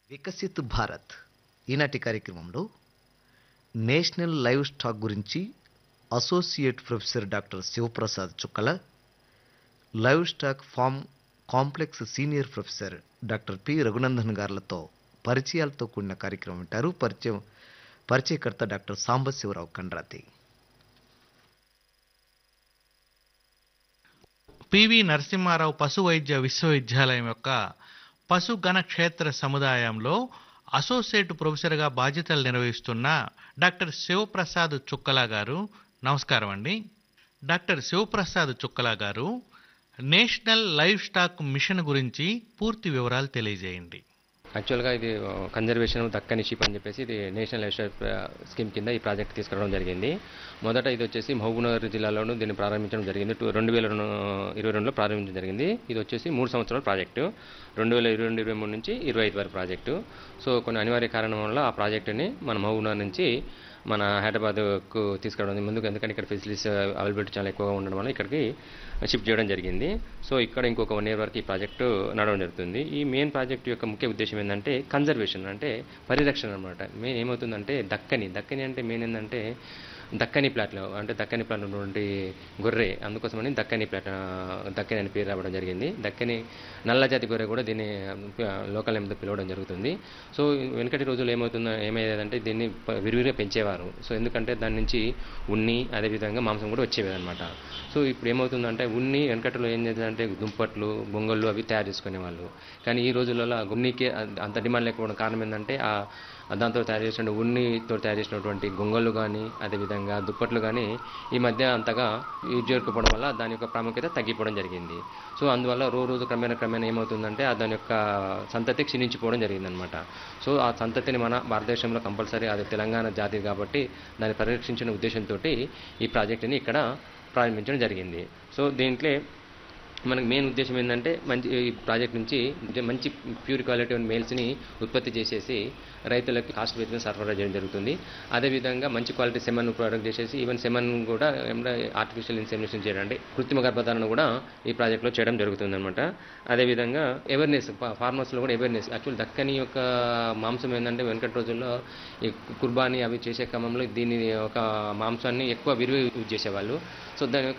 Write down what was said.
వికసిత్ భారత్ ఈనాటి కార్యక్రమంలో national live stock గురించి అసోసియేట్ ప్రొఫెసర్ డాక్టర్ శివప్రసాద్ చుక్కల live stock form complex senior professor doctor P Raghunandan గారులతో పరిచయాలతో కూడిన కార్యక్రమం వింటారు పరిచయం పరిచయకర్త డాక్టర్ సాంబశివరావు కండ్రాతి పివి నరసింహారావు పశు వైద్య విశ్వవిద్యాలయం యొక్క పశు గణ క్షేత్ర సముదాయంలో అసోసియేట్ ప్రొఫెసర్గా బాధ్యతలు నిర్వహిస్తున్న డాక్టర్ శివప్రసాద్ చుక్కలా గారు నమస్కారం అండి డాక్టర్ శివప్రసాద్ చుక్కలా గారు నేషనల్ లైవ్ స్టాక్ మిషన్ గురించి పూర్తి వివరాలు తెలియజేయండి యాక్చువల్గా ఇది కన్జర్వేషన్ దక్కని షిప్ అని చెప్పేసి ఇది నేషనల్ లైఫ్ స్టైల్ స్కీమ్ కింద ఈ ప్రాజెక్ట్ తీసుకురావడం జరిగింది మొదట ఇది వచ్చేసి మహబూబ్నగర్ జిల్లాలోనూ దీన్ని ప్రారంభించడం జరిగింది టూ- రెండు వేల రెండు ఇరవై రెండులో ప్రారంభించడం జరిగింది ఇది వచ్చేసి మూడు సంవత్సరాల ప్రాజెక్టు రెండు వేల ఇరవై రెండు ఇరవై మూడు నుంచి ఇరవై ఐదు వరకు ప్రాజెక్టు సో కొన్ని అనివార్య కారణం వల్ల ఆ ప్రాజెక్టుని మన మహబూబ్నగర్ నుంచి మన హైదరాబాద్కు తీసుకురావడం ముందుకు ఎందుకంటే ఇక్కడ ఫెసిలిటీస్ అవైలబిలిటీ చాలా ఎక్కువగా ఉండడం వల్ల ఇక్కడికి షిఫ్ట్ చేయడం జరిగింది సో ఇక్కడ ఇంకొక వన్ ఇయర్ వరకు ఈ ప్రాజెక్టు నడవడం జరుగుతుంది ఈ మెయిన్ ప్రాజెక్ట్ యొక్క ముఖ్య ఉద్దేశం ఏంటంటే కన్జర్వేషన్ అంటే పరిరక్షణ అనమాట మెయిన్ ఏమవుతుందంటే దక్కని దక్కని అంటే మెయిన్ ఏంటంటే దక్కని ప్లాట్లో అంటే దక్కని ప్లాట్ ఉన్నటువంటి గొర్రె అందుకోసమని దక్కని ప్లాట్ ఆ, దక్కని అని పేరు రావడం జరిగింది దక్కని నల్ల జాతి గొర్రె కూడా దీన్ని లోకల్ నేమ్తో పిలవడం జరుగుతుంది సో వెనకటి రోజుల్లో ఏమవుతుందో ఏమయ్యేదంటే దీన్ని ప- విరివిరిగా పెంచేవారు సో ఎందుకంటే దాని నుంచి ఉన్ని అదేవిధంగా మాంసం కూడా వచ్చేవి అనమాట సో ఇప్పుడు ఏమవుతుందంటే ఉన్ని వెనకటిలో ఏం చేసేదంటే దుంపట్లు బొంగళ్ళు అవి తయారు చేసుకునేవాళ్ళు కానీ ఈ రోజులలో ఆ ఉన్నికి అంత- అంత డిమాండ్ లేకపోవడం కారణం ఏంటంటే ఆ ఆ దాంతో తయారు చేసిన ఉన్నితో తయారు చేసినటువంటి గొంగళ్ళు కానీ అదేవిధంగా దుప్పట్లు కానీ ఈ మధ్య అంతగా యూజ్ చేయకపోవడం వల్ల దాని యొక్క ప్రాముఖ్యత తగ్గిపోవడం జరిగింది సో అందువల్ల రోజు రోజు క్రమేణా క్రమేణా ఏమవుతుందంటే ఆ దాని యొక్క సంతతి క్షీణించిపోవడం జరిగిందనమాట సో ఆ సంతతిని మన భారతదేశంలో కంపల్సరీ అది తెలంగాణ జాతి కాబట్టి దాన్ని పరిరక్షించిన ఉద్దేశంతో ఈ ప్రాజెక్టుని ఇక్కడ ప్రారంభించడం జరిగింది సో దీంట్లో మనకి మెయిన్ ఉద్దేశం ఏంటంటే మంచి ఈ ప్రాజెక్ట్ నుంచి జ- మంచి ప్యూర్ క్వాలిటీ మేల్స్ని ఉత్పత్తి చేసేసి రైతులకు కాస్ట్ బేస్ మీద సరఫరా చేయడం జరుగుతుంది అదేవిధంగా మంచి క్వాలిటీ సెమన్ ప్రొడక్ట్ చేసేసి ఈవెన్ సెమన్ కూడా ఆర్టిఫిషియల్ ఇన్సెమినేషన్ చేయడం అంటే కృత్రిమ గర్భధారణ కూడా ఈ ప్రాజెక్ట్లో చేయడం జరుగుతుంది అనమాట అదేవిధంగా అవేర్నెస్ ఫార్మర్స్లో కూడా అవేర్నెస్ యాక్చువల్ దక్కని యొక్క మాంసం ఏంటంటే వెనకటి రోజుల్లో ఈ కుర్బానీ అవి చేసే క్రమంలో దీని ఒక మాంసాన్ని ఎక్కువ విరివి యూజ్ చేసేవాళ్ళు సో దాని యొక్క